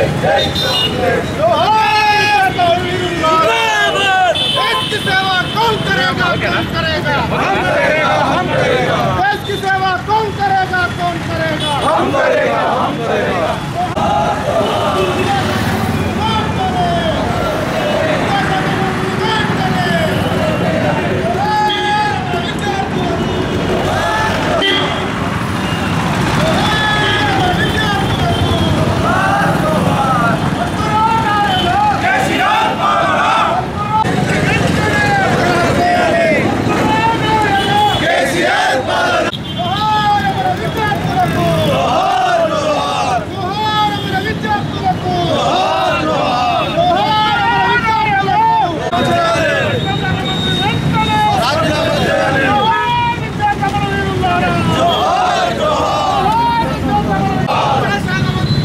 जोहार अमरवीरुल्लाह देश की सेवा कौन करेगा कौन करेगा हम करेगा हम करेगा देश की सेवा कौन करेगा कौन करेगा हम करेगा हम करेगा జోహార్ అమర విద్యార్థులకు జోహార్ జోహార్ జోహార్ అమర విద్యార్థులకు జోహార్ జోహార్ జోహార్ అమర విద్యార్థులకు రాజీనామా చేయాలి జోహార్ విద్యార్థుల వీరులారా జోహార్ జోహార్ విద్యార్థుల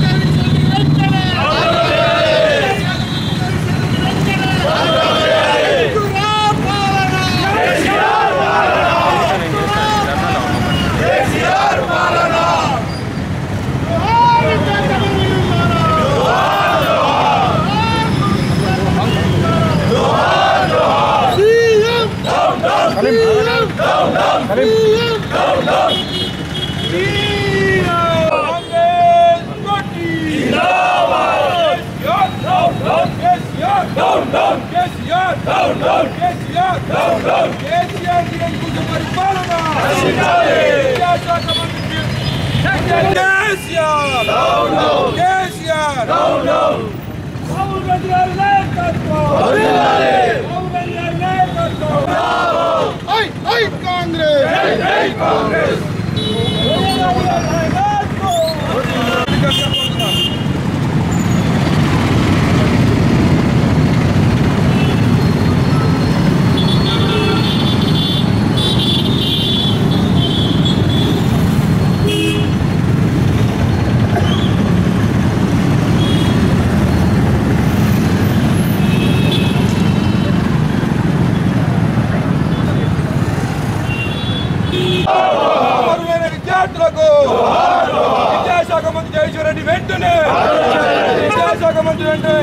ఐ ఐ కాంగ్రెస్ అమరులైన విద్యార్థులకు విద్యాశాఖ మంత్రి జగదీశ్వర్ రెడ్డి వెంటనే విద్యాశాఖ మంత్రి వెంటనే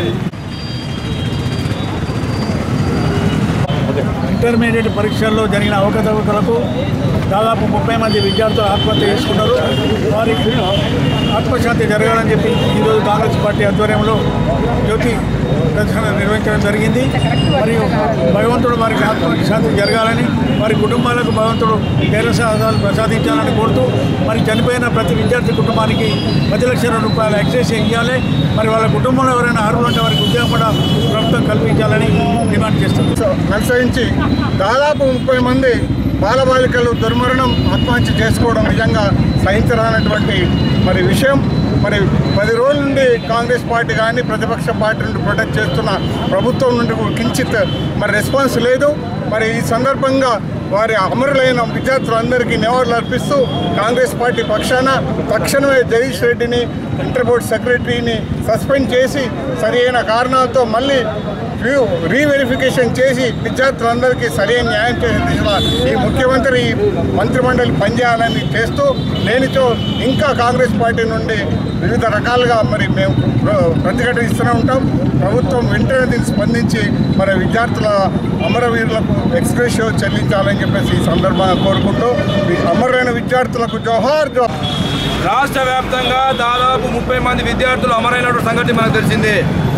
ఇంటర్మీడియట్ పరీక్షల్లో జరిగిన అవకతవకలకు దాదాపు ముప్పై మంది విద్యార్థులు ఆత్మహత్య చేసుకున్నారు వారికి ఆత్మశాంతి జరగాలని చెప్పి ఈరోజు కాంగ్రెస్ పార్టీ ఆధ్వర్యంలో జ్యోతి ప్రదర్శన నిర్వహించడం జరిగింది మరియు భగవంతుడు వారికి ఆత్మశాంతి జరగాలని వారి కుటుంబాలకు భగవంతుడు ధైర్య సాహసాలు ప్రసాదించాలని కోరుతూ మరి చనిపోయిన ప్రతి విద్యార్థి కుటుంబానికి పది లక్షల రూపాయల ఎక్సైజ్ ఇవ్వాలి మరి వాళ్ళ కుటుంబంలో ఎవరైనా అర్హులు ఉంటే వారికి ఉద్యోగం కూడా ప్రభుత్వం కల్పించాలని డిమాండ్ చేస్తుంది అనుసరించి దాదాపు ముప్పై మంది బాలబాలికలు దుర్మరణం ఆత్మహత్య చేసుకోవడం నిజంగా సహించరానటువంటి మరి విషయం మరి పది రోజుల నుండి కాంగ్రెస్ పార్టీ కానీ ప్రతిపక్ష పార్టీ నుండి ప్రొటెక్ట్ చేస్తున్న ప్రభుత్వం నుండి కూడా కించిత్ మరి రెస్పాన్స్ లేదు మరి ఈ సందర్భంగా వారి అమరులైన విద్యార్థులందరికీ నివాళులు అర్పిస్తూ కాంగ్రెస్ పార్టీ పక్షాన తక్షణమే జగదీష్ రెడ్డిని ఇంటర్ బోర్డ్ సెక్రటరీని సస్పెండ్ చేసి సరైన కారణాలతో మళ్ళీ రీ- రీవెరిఫికేషన్ చేసి విద్యార్థులందరికీ సరైన న్యాయం చేసే దిశగా ఈ ముఖ్యమంత్రి ఈ మంత్రిమండలి పనిచేయాలని చేస్తూ లేనిచో ఇంకా కాంగ్రెస్ పార్టీ నుండి వివిధ రకాలుగా మరి మేము ప్ర- ప్రతిఘటిస్తూనే ఉంటాం ప్రభుత్వం వెంటనే దీన్ని స్పందించి మరి విద్యార్థుల అమరవీరులకు ఎక్స్ప్రెషో చెల్లించాలని చెప్పేసి ఈ సందర్భంగా కోరుకుంటూ ఈ అమరులైన విద్యార్థులకు జోహార్ జోహార్ రాష్ట్ర వ్యాప్తంగా దాదాపు ముప్పై మంది విద్యార్థులు అమరైనటువంటి సంగతి మనకు తెలిసిందే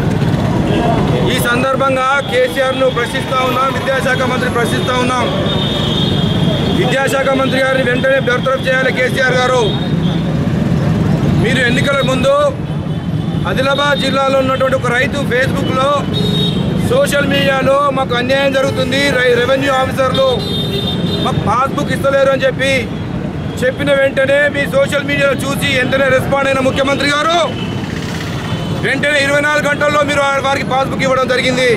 ఈ సందర్భంగా కేసీఆర్ను ప్రశ్నిస్తూ ఉన్నాం విద్యాశాఖ మంత్రి ప్రశ్నిస్తూ ఉన్నాం విద్యాశాఖ మంత్రి గారిని వెంటనే బెర్తరఫ్ చేయాలి కేసీఆర్ గారు మీరు ఎన్నికల ముందు ఆదిలాబాద్ జిల్లాలో ఉన్నటువంటి ఒక రైతు ఫేస్బుక్లో సోషల్ మీడియాలో మాకు అన్యాయం జరుగుతుంది రై- రెవెన్యూ ఆఫీసర్లు మాకు పాస్బుక్ ఇస్తలేరు అని చెప్పి చెప్పిన వెంటనే మీ సోషల్ మీడియాలో చూసి వెంటనే రెస్పాండ్ అయిన ముఖ్యమంత్రి గారు వెంటనే ఇరవై నాలుగు గంటల్లో మీరు వా- వారికి పాస్బుక్ ఇవ్వడం జరిగింది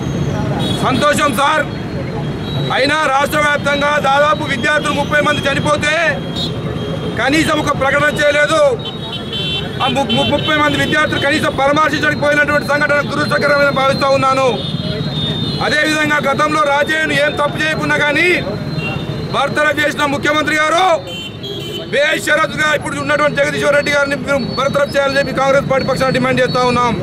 సంతోషం సార్ అయినా రాష్ట్ర వ్యాప్తంగా దాదాపు విద్యార్థులు ముప్పై మంది చనిపోతే కనీసం ఒక ప్రకటన చేయలేదు ఆ ము- ము- ముప్పై మంది విద్యార్థులు కనీసం పరామర్శించడానికి పోయినటువంటి సంఘటన దురదృష్టకరమైన భావిస్తూ ఉన్నాను అదేవిధంగా గతంలో రాజయ్యను ఏం తప్పు చేయకున్నా కానీ బర్తరఫ్ చేసిన ముఖ్యమంత్రి గారు బేషరతుగా ఇప్పుడు ఉన్నటువంటి జగదీశ్వర్ రెడ్డి గారిని మీరు బరతరఫ్ చేయాలని చెప్పి కాంగ్రెస్ పార్టీ పక్షాన డిమాండ్ చేస్తా ఉన్నాం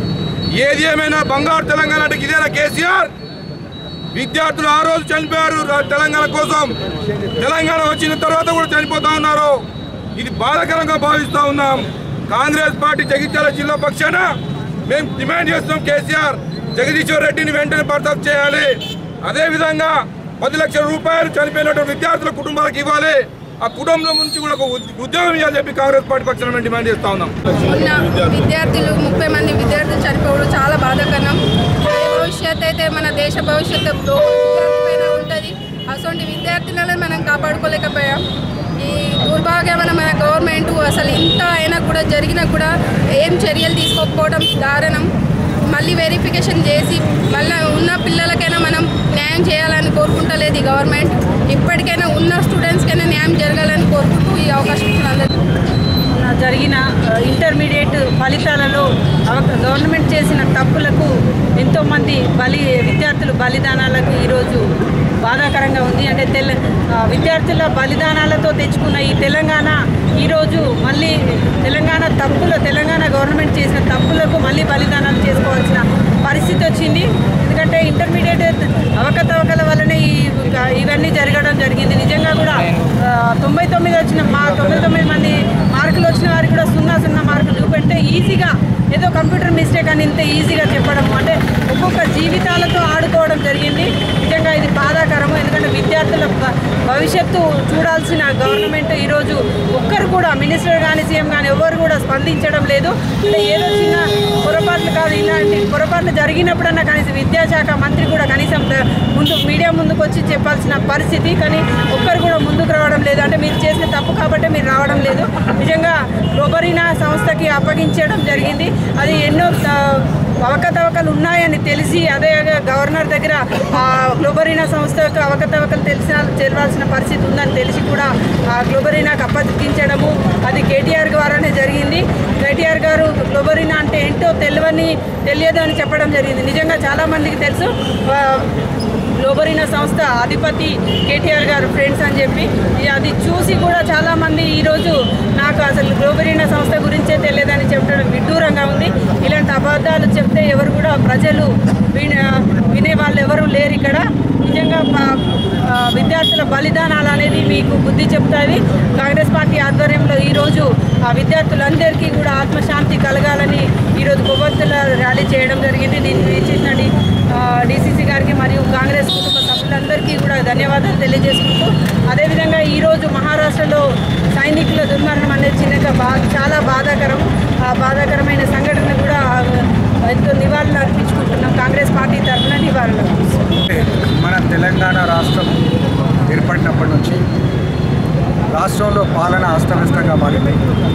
ఏది ఏమైనా బంగారు తెలంగాణ అంటే ఇదేనా కేసీఆర్ విద్యార్థులు ఆ రోజు చనిపోయారు రా- తెలంగాణ కోసం తెలంగాణ వచ్చిన తర్వాత కూడా చనిపోతా ఉన్నారు ఇది బాధాకరంగా భావిస్తా ఉన్నాం కాంగ్రెస్ పార్టీ జగిత్యాల జిల్లా పక్షాన మేము డిమాండ్ చేస్తున్నాం కేసీఆర్ జగదీశ్వర్ రెడ్డిని వెంటనే బర్తాఫ్ చేయాలి అదే విధంగా పది లక్షల రూపాయలు చనిపోయినటువంటి విద్యార్థుల కుటుంబాలకు ఇవ్వాలి ఆ కుటుంబం నుంచి కూడా ఒక ఉద్- ఉద్యోగం ఇవ్వాలని చెప్పి కాంగ్రెస్ పార్టీ పక్షాన మేము డిమాండ్ చేస్తా ఉన్నాం ఉన్న విద్యార్థులు ముప్పై మంది విద్యార్థులు చనిపోవడం చాలా బాధాకరం భవిష్యత్ అయితే మన దేశ భవిష్యత్తు విద్యార్థిపైన ఉంటుంది అటువంటి విద్యార్థులను మనం కాపాడుకోలేకపోయాం ఈ దుర్భాగ్యమైన మన గవర్నమెంట్ అసలు ఇంత అయినా కూడా జరిగినా కూడా ఏం చర్యలు తీసుకోకపోవడం దారుణం మళ్ళీ వెరిఫికేషన్ చేసి మళ్ళీ ఉన్న పిల్లలకైనా మనం న్యాయం చేయాలని కోరుకుంటలేదు ఈ గవర్నమెంట్ ఇప్పటికైనా ఉన్న స్టూడెంట్స్కైనా న్యాయం జరగాలని కోరుకుంటూ ఈ అవకాశం ఇచ్చిన అందరికీ మొన్న జరిగిన ఆ, ఇంటర్మీడియట్ ఫలితాలలో అవ- గవర్నమెంట్ చేసిన తప్పులకు ఎంతోమంది బలి విద్యార్థులు బలిదానాలకు ఈరోజు బాధాకరంగా ఉంది అంటే తెల ఆ, విద్యార్థుల బలిదానాలతో తెచ్చుకున్న ఈ తెలంగాణ ఈరోజు మళ్ళీ తెలంగాణ తప్పులు తెలంగాణ గవర్నమెంట్ చేసిన తప్పులకు మళ్ళీ బలిదానాలు చేసుకోవాల్సిన పరిస్థితి వచ్చింది ఎందుకంటే ఇంటర్మీడియట్ అవకతవకల వల్లనే ఈ ఇవన్నీ జరగడం జరిగింది నిజంగా కూడా ఆ, తొంభై తొమ్మిది వచ్చిన మా తొంభై తొమ్మిది మంది మార్కులు వచ్చిన వారికి కూడా సున్నా సున్నా మార్కులు చూపెడితే ఈజీగా ఏదో కంప్యూటర్ మిస్టేక్ అని ఇంత ఈజీగా చెప్పడం అంటే ఒక్కొక్క జీవితాలతో ఆడుకోవడం జరిగింది నిజంగా ఇది బాధాకరము ఎందుకంటే విద్యార్థుల భ- భవిష్యత్తు చూడాల్సిన గవర్నమెంట్ ఈరోజు ఒక్కరు కూడా మినిస్టర్ కానీ సీఎం కానీ ఎవరు కూడా స్పందించడం లేదు అంటే ఏదో చిన్న పొరపాట్లు కాదు ఇలాంటి పొరపాట్లు జరిగినప్పుడన్నా కనీసం విద్యాశాఖ మంత్రి కూడా కనీసం ద- ముందు మీడియా ముందుకు వచ్చి చెప్పాల్సిన పరిస్థితి కానీ ఒక్కరు కూడా ముందుకు రావడం లేదు అంటే మీరు చేసిన తప్పు కాబట్టి మీరు రావడం లేదు నిజంగా గ్లోబరీనా సంస్థకి అప్పగించడం జరిగింది అది ఎన్నో ఆ, అవకతవకలు ఉన్నాయని తెలిసి అదే గవర్నర్ దగ్గర ఆ గ్లోబరీనా సంస్థకు అవకతవకలు తెలిసిన తెలవాల్సిన పరిస్థితి ఉందని తెలిసి కూడా ఆ గ్లోబరీనాకు అప్పగించడము అది కేటీఆర్ ద్వారానే జరిగింది కేటీఆర్ గారు గ్లోబరీనా అంటే ఏంటో తెలియని తెలియదు అని చెప్పడం జరిగింది నిజంగా చాలామందికి తెలుసు ఆ, గ్లోబరీనా సంస్థ అధిపతి కేటీఆర్ గారు ఫ్రెండ్స్ అని చెప్పి ఇ- అది చూసి కూడా చాలామంది ఈరోజు నాకు అసలు గ్లోబరీనా సంస్థ గురించే తెలియదని చెప్పడం విడ్డూరంగా ఉంది ఇలాంటి అబద్ధాలు చెప్తే ఎవరు కూడా ప్రజలు విన వినే వాళ్ళు ఎవరు లేరు ఇక్కడ నిజంగా ప- ఆ, విద్యార్థుల బలిదానాలు అనేది మీకు బుద్ధి చెప్తాయి కాంగ్రెస్ పార్టీ ఆధ్వర్యంలో ఈరోజు ఆ విద్యార్థులందరికీ కూడా ఆత్మశాంతి కలగాలని ఈరోజు కొవ్వొత్తుల ర్యాలీ చేయడం జరిగింది దీన్ని వీక్షించిన డి- ఆ, డీసీసీ గారికి మరియు కాంగ్రెస్ కుటుంబ సభ్యులందరికీ కూడా ధన్యవాదాలు తెలియజేసుకుంటూ అదేవిధంగా ఈరోజు మహారాష్ట్రలో సైనికుల దుర్మరణం అనేది చిన్నగా బా చాలా బాధాకరం ఆ బాధాకరమైన సంఘటన కూడా ఆ, ఎంతో నివాళులు అర్పించుకుంటున్నాం కాంగ్రెస్ పార్టీ తరఫున నివాళులు అర్పిస్తున్నాం. మన తెలంగాణ రాష్ట్రం ఏర్పడినప్పటి నుంచి రాష్ట్రంలో పాలన అస్తవ్యస్తంగా మారింది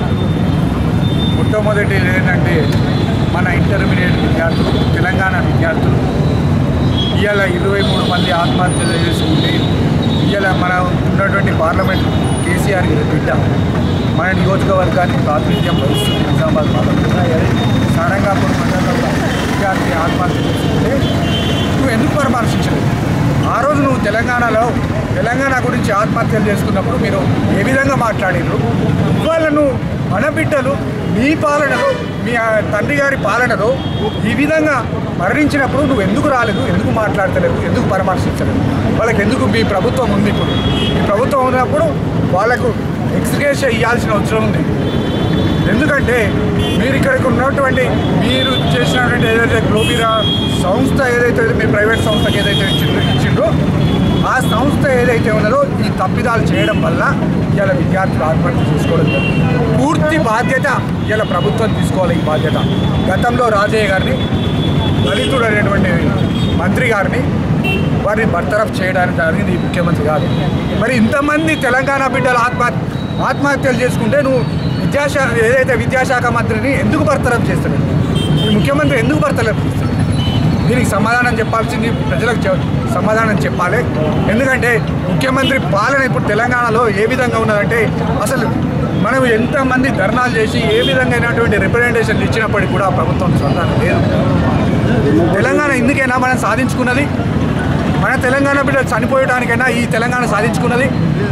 మొట్టమొదటి ఏంటంటే మన ఇంటర్మీడియట్ విద్యార్థులు తెలంగాణ విద్యార్థులు ఇవాళ ఇరవై మూడు మంది ఆత్మహత్యలు చేసుకుంటే ఇవాళ మన ఉన్నటువంటి పార్లమెంట్ కేసీఆర్ గారి బిడ్డ మన నియోజకవర్గానికి ప్రాతినిధ్యం వహిస్తుంది నిజామాబాద్ పార్లమెంట్ సారంగాపూర్ మండలంలో విద్యార్థి ఆత్మహత్య చేసుకుంటే నువ్వు ఎందుకు పరామర్శించలేదు ఆ రోజు నువ్వు తెలంగాణలో తెలంగాణ గురించి ఆత్మహత్యలు చేసుకున్నప్పుడు మీరు ఏ విధంగా మాట్లాడారు వాళ్ళను మన బిడ్డలు మీ పాలనలో మీ ఆ తండ్రి గారి పాలనలో ఈ విధంగా మరణించినప్పుడు నువ్వు ఎందుకు రాలేదు ఎందుకు మాట్లాడతలేదు ఎందుకు పరామర్శించలేదు వాళ్ళకి ఎందుకు మీ ప్రభుత్వం ఉంది ఇప్పుడు మీ ప్రభుత్వం ఉన్నప్పుడు వాళ్ళకు ఎక్స్గ్రేష ఇవ్వాల్సిన అవసరం ఉంది ఎందుకంటే మీరు ఇక్కడికి ఉన్నటువంటి మీరు చేసినటువంటి ఏదైతే గ్లోబీరా సంస్థ ఏదైతే మీ ప్రైవేట్ సంస్థకి ఏదైతే ఇచ్చిండ్రో ఇచ్చిండ్రో ఆ సంస్థ ఏదైతే ఉన్నదో ఈ తప్పిదాలు చేయడం వల్ల ఇలా విద్యార్థులు ఆత్మహత్య చేసుకోవడం జరిగింది. పూర్తి బాధ్యత ఇలా ప్రభుత్వం తీసుకోవాలి ఈ బాధ్యత గతంలో రాజయ్య గారిని దళితుడు అనేటువంటి మంత్రి గారిని వారిని బర్తరఫ్ చేయడానికి జరిగింది ఈ ముఖ్యమంత్రి గారు మరి ఇంతమంది తెలంగాణ బిడ్డలు ఆత్మహత్య ఆత్మహత్యలు చేసుకుంటే నువ్వు విద్యాశాఖ ఏదైతే విద్యాశాఖ మంత్రిని ఎందుకు బర్తరఫ్ చేస్తున్నాడు ఈ ముఖ్యమంత్రి ఎందుకు బర్తరఫ్ చేస్తున్నాడు దీనికి సమాధానం చెప్పాల్సింది ప్రజలకు చె- సమాధానం చెప్పాలి ఎందుకంటే ముఖ్యమంత్రి పాలన ఇప్పుడు తెలంగాణలో ఏ విధంగా ఉన్నదంటే అసలు మనం ఎంతమంది ధర్నాలు చేసి ఏ విధంగా అయినటువంటి రిప్రజెంటేషన్లు ఇచ్చినప్పటికీ కూడా ప్రభుత్వం స్పందన లేదు తెలంగాణ ఇందుకైనా మనం సాధించుకున్నది మన తెలంగాణ బిడ్డలు చనిపోయడానికైనా ఈ తెలంగాణ సాధించుకున్నది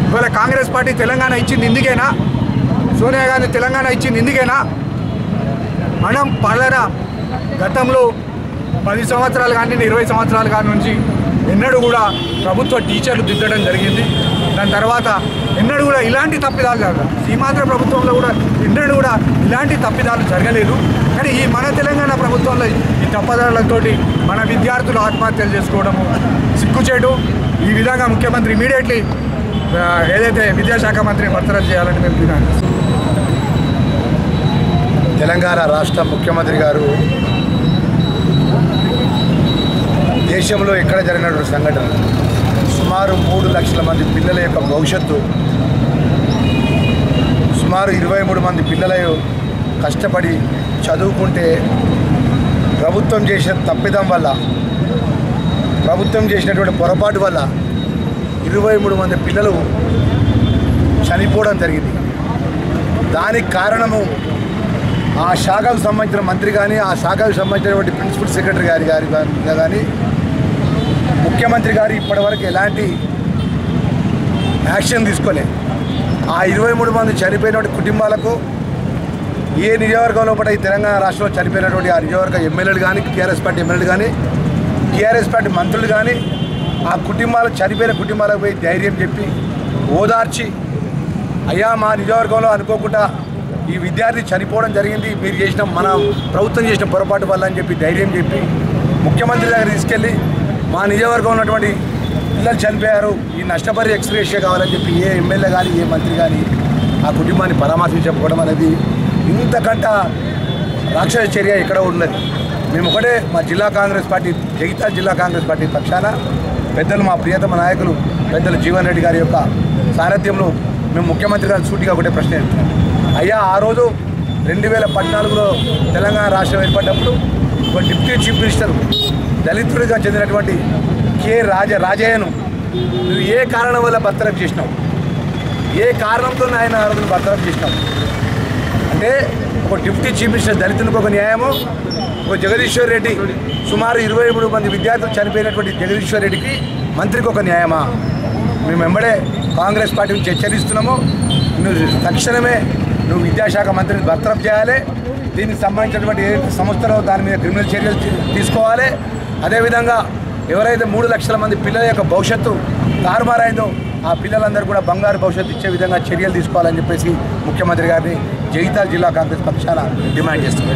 ఇవాళ కాంగ్రెస్ పార్టీ తెలంగాణ ఇచ్చింది ఇందుకేనా సోనియా గాంధీ తెలంగాణ ఇచ్చింది ఇందుకేనా మనం పలానా గతంలో పది సంవత్సరాలు కానీ ఇరవై సంవత్సరాల కాడి నుంచి ఎన్నడూ కూడా ప్రభుత్వ టీచర్లు దిద్దడం జరిగింది దాని తర్వాత ఎన్నడూ కూడా ఇలాంటి తప్పిదాలు జరగదు సీమాంధ్ర ప్రభుత్వంలో కూడా ఎన్నడూ కూడా ఇలాంటి తప్పిదాలు జరగలేదు కానీ ఈ మన తెలంగాణ ప్రభుత్వంలో ఈ తప్పదాలతోటి మన విద్యార్థులు ఆత్మహత్యలు చేసుకోవడము సిగ్గుచేటు ఈ విధంగా ముఖ్యమంత్రి ఇమీడియట్లీ ఏదైతే విద్యాశాఖ మంత్రిని బర్తరఫ్ చేయాలని మేము డిమాండ్ చేస్తున్నాం. తెలంగాణ రాష్ట్ర ముఖ్యమంత్రి గారు దేశంలో ఎక్కడ జరిగినటువంటి సంఘటన సుమారు మూడు లక్షల మంది పిల్లల యొక్క భవిష్యత్తు సుమారు ఇరవై మూడు మంది పిల్లల కష్టపడి చదువుకుంటే ప్రభుత్వం చేసిన తప్పిదం వల్ల ప్రభుత్వం చేసినటువంటి పొరపాటు వల్ల ఇరవై మూడు మంది పిల్లలు చనిపోవడం జరిగింది దానికి కారణము ఆ శాఖకు సంబంధించిన మంత్రి కానీ ఆ శాఖకు సంబంధించినటువంటి ప్రిన్సిపల్ సెక్రటరీ గారి గారి మీద కానీ ముఖ్యమంత్రి గారు ఇప్పటివరకు ఎలాంటి యాక్షన్ తీసుకోలే ఆ ఇరవై మూడు మంది చనిపోయినటువంటి కుటుంబాలకు ఏ నియోజకవర్గంలో పట్ల ఈ తెలంగాణ రాష్ట్రంలో చనిపోయినటువంటి ఆ నియోజకవర్గ ఎమ్మెల్యేలు కానీ టీఆర్ఎస్ పార్టీ ఎమ్మెల్యేలు కానీ టీఆర్ఎస్ పార్టీ మంత్రులు కానీ ఆ కుటుంబాలు చనిపోయిన కుటుంబాలకు పోయి ధైర్యం చెప్పి ఓదార్చి అయ్యా మా నియోజకవర్గంలో అనుకోకుండా ఈ విద్యార్థి చనిపోవడం జరిగింది మీరు చేసిన మన ప్రభుత్వం చేసిన పొరపాటు వల్ల అని చెప్పి ధైర్యం చెప్పి ముఖ్యమంత్రి దగ్గర తీసుకెళ్ళి మా నియోజకవర్గంలో ఉన్నటువంటి పిల్లలు చనిపోయారు ఈ నష్టపరి ఎక్స్ప్రెషే కావాలని చెప్పి ఏ ఎమ్మెల్యే కానీ ఏ మంత్రి కానీ ఆ కుటుంబాన్ని పరామర్శించకపోవడం అనేది ఇంతకంట రాక్షస చర్య ఎక్కడ ఉన్నది మేము ఒకటే మా జిల్లా కాంగ్రెస్ పార్టీ జగిత్యాల జిల్లా కాంగ్రెస్ పార్టీ పక్షాన పెద్దలు మా ప్రియతమ నాయకులు పెద్దలు జీవన్ రెడ్డి గారి యొక్క సారథ్యంలో మేము ముఖ్యమంత్రి గారిని సూటిగా ఒకటే ప్రశ్న ఎత్తున్నాం అయ్యా ఆ రోజు రెండు వేల పద్నాలుగులో తెలంగాణ రాష్ట్రం ఏర్పడ్డప్పుడు ఒక డిప్యూటీ చీఫ్ మినిస్టర్ దళితుడిగా చెందినటువంటి కె రాజ రాజయ్యను నువ్వు ఏ కారణం వల్ల బర్తరఫ్ చేసినావు ఏ కారణంతో ఆయన ఆ రోజున బర్తరఫ్ చేసినావు అంటే ఒక డిప్యూటీ చీఫ్ మినిస్టర్ దళితునికి ఒక న్యాయము ఒక జగదీశ్వర్ రెడ్డి సుమారు ఇరవై మూడు మంది విద్యార్థులు చనిపోయినటువంటి జగదీశ్వర్ రెడ్డికి మంత్రికి ఒక న్యాయమా మేము వెంబడే కాంగ్రెస్ పార్టీ నుంచి హెచ్చరిస్తున్నాము నువ్వు తక్షణమే నువ్వు విద్యాశాఖ మంత్రిని బర్తరఫ్ చేయాలి దీనికి సంబంధించినటువంటి ఏ సంస్థలో దాని మీద క్రిమినల్ చర్యలు తీ- తీసుకోవాలి అదేవిధంగా ఎవరైతే మూడు లక్షల మంది పిల్లల యొక్క భవిష్యత్తు తారుమారైందో ఆ పిల్లలందరూ కూడా బంగారు భవిష్యత్తు ఇచ్చే విధంగా చర్యలు తీసుకోవాలని చెప్పేసి ముఖ్యమంత్రి గారిని జగిత్యాల జిల్లా కాంగ్రెస్ పక్షాన డిమాండ్ చేస్తున్నారు